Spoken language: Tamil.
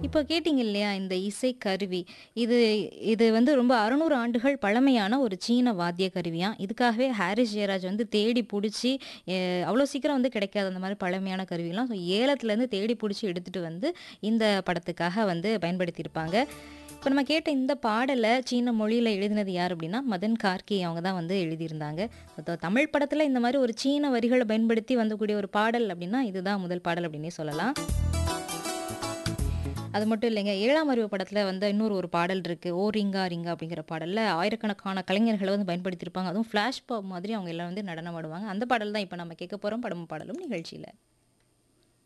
இப்போ கேட்டீங்க இல்லையா இந்த இசை கருவி இது இது வந்து ரொம்ப அறுநூறு ஆண்டுகள் பழமையான ஒரு சீன வாத்திய கருவியாம் இதுக்காகவே ஹாரிஸ் ஜெயராஜ் வந்து தேடி பிடிச்சி அவ்வளோ சீக்கிரம் வந்து கிடைக்காது அந்த மாதிரி பழமையான கருவிலாம் ஸோ ஏலத்துலேருந்து தேடி பிடிச்சி எடுத்துகிட்டு வந்து இந்த படத்துக்காக வந்து பயன்படுத்தியிருப்பாங்க இப்போ நம்ம கேட்ட இந்த பாடலை சீன மொழியில் எழுதினது யார் அப்படின்னா மதன் கார்கி அவங்க தான் வந்து எழுதியிருந்தாங்க So, தமிழ் படத்தில் இந்த மாதிரி ஒரு சீன வரிகளை பயன்படுத்தி வந்தக்கூடிய ஒரு பாடல் அப்படின்னா இதுதான் முதல் பாடல் அப்படின்னே சொல்லலாம் அது மட்டும் இல்லைங்க ஏழாம் அறிவு படத்தில் வந்து இன்னொரு ஒரு பாடல் இருக்குது ஓ ரிங்கா ரிங்கா அப்படிங்கிற பாடலில் ஆயிரக்கணக்கான கலைஞர்களை வந்து பயன்படுத்தியிருப்பாங்க அதுவும் ஃப்ளாஷ் பாப் மாதிரி அவங்க எல்லாம் வந்து நடனம் ஆடுவாங்க அந்த பாடல் தான் இப்போ நம்ம கேட்க போகிறோம் படமும் பாடலும் நிகழ்ச்சியில்